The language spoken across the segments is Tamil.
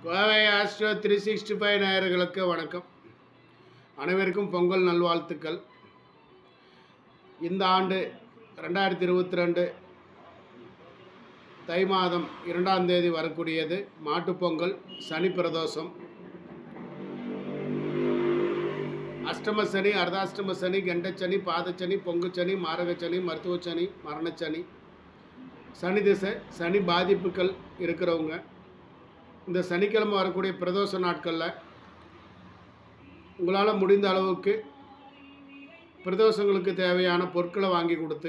Kovai astro three sixty five நேயர்களுக்கு வணக்கம் அனைவருக்கும் பொங்கல் நல்வாழ்த்துக்கள் இந்த ஆண்டு ரெண்டாயிரத்தி இருபத்தி ரெண்டு தை மாதம் இரண்டாம் தேதி வரக்கூடியது மாட்டுப்பொங்கல் சனி பிரதோஷம் அஷ்டம சனி அர்த்தாஷ்டம சனி கண்டச்சனி பாதச்சனி பொங்குச்சனி மாரகச்சனி மருத்துவச்சனி மரணச்சனி சனி திசை சனி பாதிப்புகள் இருக்கிறவங்க இந்த சனிக்கிழமை வரக்கூடிய பிரதோஷ நாட்களில் உங்களால் முடிந்த அளவுக்கு பிரதோஷங்களுக்கு தேவையான பொருட்களை வாங்கி கொடுத்து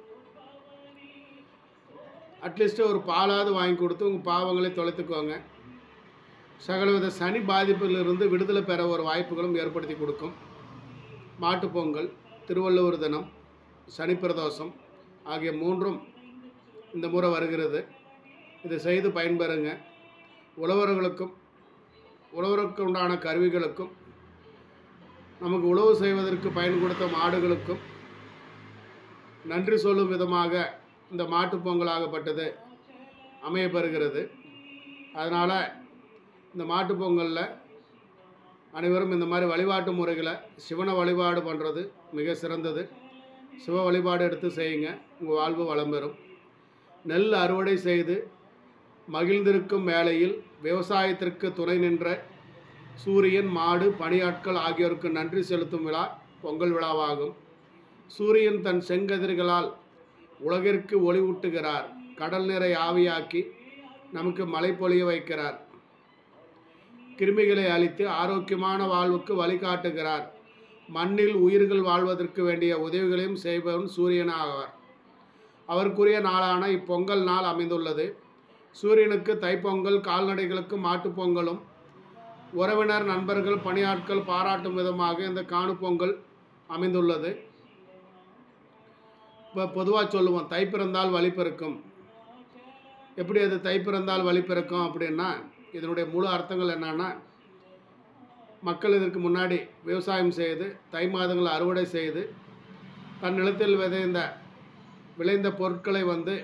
அட்லீஸ்ட்டு ஒரு பாலாவது வாங்கி கொடுத்து உங்கள் பாவங்களை தொலைத்துக்கோங்க சகலவித சனி பாதிப்பிலிருந்து விடுதலை பெற ஒரு வாய்ப்புகளும் ஏற்படுத்தி கொடுக்கும் மாட்டுப்பொங்கல் திருவள்ளுவர் தினம் சனி பிரதோஷம் ஆகிய மூன்றும் இந்த முறை வருகிறது இதை செய்து பயன்பெறுங்க உழவர்களுக்கும் உழவருக்கு உண்டான கருவிகளுக்கும் நமக்கு உழவு செய்வதற்கு பயன் கொடுத்த மாடுகளுக்கும் நன்றி சொல்லும் விதமாக இந்த மாட்டுப் பொங்கலாகப்பட்டது அமையப்பெறுகிறது அதனால் இந்த மாட்டுப் பொங்கலில் அனைவரும் இந்த மாதிரி வழிபாட்டு முறைகளை சிவனை வழிபாடு பண்ணுறது மிக சிறந்தது சிவ வழிபாடு எடுத்து செய்யுங்க உங்கள் வாழ்வு வளம் பெறும் நெல் அறுவடை செய்து மகிழ்ந்திருக்கும் வேளையில் விவசாயத்திற்கு துணை நின்ற சூரியன் மாடு பணியாட்கள் ஆகியோருக்கு நன்றி செலுத்தும் விழா பொங்கல் விழாவாகும் சூரியன் தன் செங்கதிர்களால் உலகிற்கு ஒளிவூட்டுகிறார் கடல் நீரை ஆவியாக்கி நமக்கு மழை பொழிய வைக்கிறார் கிருமிகளை அழித்து ஆரோக்கியமான வாழ்வுக்கு வழிகாட்டுகிறார் மண்ணில் உயிர்கள் வாழ்வதற்கு வேண்டிய உதவிகளையும் செய்பவன் சூரியன் ஆவார் அவருக்குரிய நாளான இப்பொங்கல் நாள் அமைந்துள்ளது சூரியனுக்கு தைப்பொங்கல் கால்நடைகளுக்கு மாட்டுப் பொங்கலும் உறவினர் நண்பர்கள் பணியாட்கள் பாராட்டும் விதமாக இந்த காணுப்பொங்கல் அமைந்துள்ளது இப்போ பொதுவாக சொல்லுவோம் தை பிறந்தால் வழி பிறக்கும் எப்படி அது தை பிறந்தால் வழி பிறக்கும் அப்படின்னா இதனுடைய முழு அர்த்தங்கள் என்னன்னா மக்கள் இதற்கு முன்னாடி விவசாயம் செய்து தை மாதங்கள் அறுவடை செய்து தன் நிலத்தில் விதைந்த விளைந்த பொருட்களை வந்து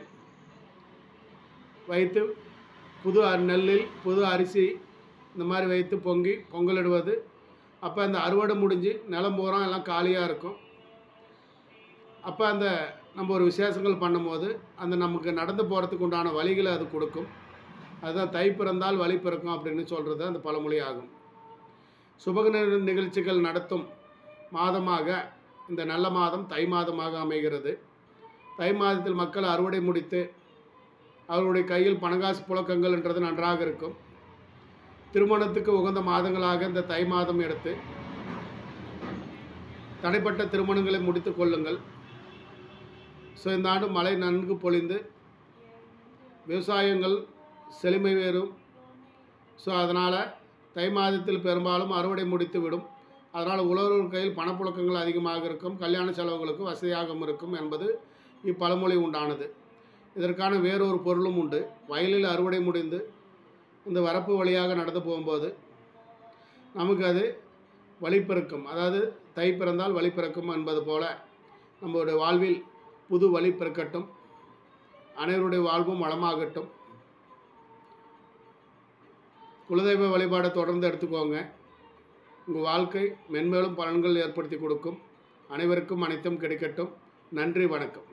வைத்து புது அ- நெல்லில் புது அரிசி இந்த மாதிரி வைத்து பொங்கி பொங்கலிடுவது அப்போ அந்த அறுவடை முடிஞ்சு நிலம் பூரா எல்லாம் காலியாக இருக்கும் அப்போ அந்த நம்ம ஒரு விசேஷங்கள் பண்ணும்போது அந்த நமக்கு நடந்து போகிறதுக்கு உண்டான வழிகளை அது கொடுக்கும் அதுதான் தை பிறந்தால் வழி பிறக்கும் அப்படின்னு சொல்கிறது அந்த பழமொழி ஆகும் சுபக நி- நிகழ்ச்சிகள் நடத்தும் மாதமாக இந்த நல்ல மாதம் தை மாதமாக அமைகிறது தை மாதத்தில் மக்கள் அறுவடை முடித்து அவர்களுடைய கையில் பணங்காசு புழக்கங்கள் என்றது நன்றாக இருக்கும் திருமணத்துக்கு உகந்த மாதங்களாக இந்த தை மாதம் எடுத்து தடைப்பட்ட திருமணங்களை முடித்து கொள்ளுங்கள் ஸோ இந்த ஆண்டு மழை நன்கு பொழிந்து விவசாயங்கள் செழுமை வேறும் ஸோ அதனால் தை மாதத்தில் பெரும்பாலும் அறுவடை முடித்து விடும் அதனால் உழவர்கள் கையில் பணப்புழக்கங்கள் அதிகமாக இருக்கும் கல்யாண செலவுகளுக்கு வசதியாகவும் இருக்கும் என்பது இப்பழமொழி உண்டானது இதற்கான வேறொரு பொருளும் உண்டு வயலில் அறுவடை முடிந்து இந்த வரப்பு வழியாக நடந்து போகும்போது நமக்கு அது வழிப்பிறக்கும் அதாவது தை பிறந்தால் வழி பிறக்கும் என்பது போல நம்மளுடைய வாழ்வில் புது வழி பிறக்கட்டும் அனைவருடைய வாழ்வும் வளமாகட்டும் குலதெய்வ வழிபாடை தொடர்ந்து எடுத்துக்கோங்க உங்கள் வாழ்க்கை மென்மேலும் பலன்கள் ஏற்படுத்தி கொடுக்கும் அனைவருக்கும் அனைத்தும் கிடைக்கட்டும் நன்றி வணக்கம்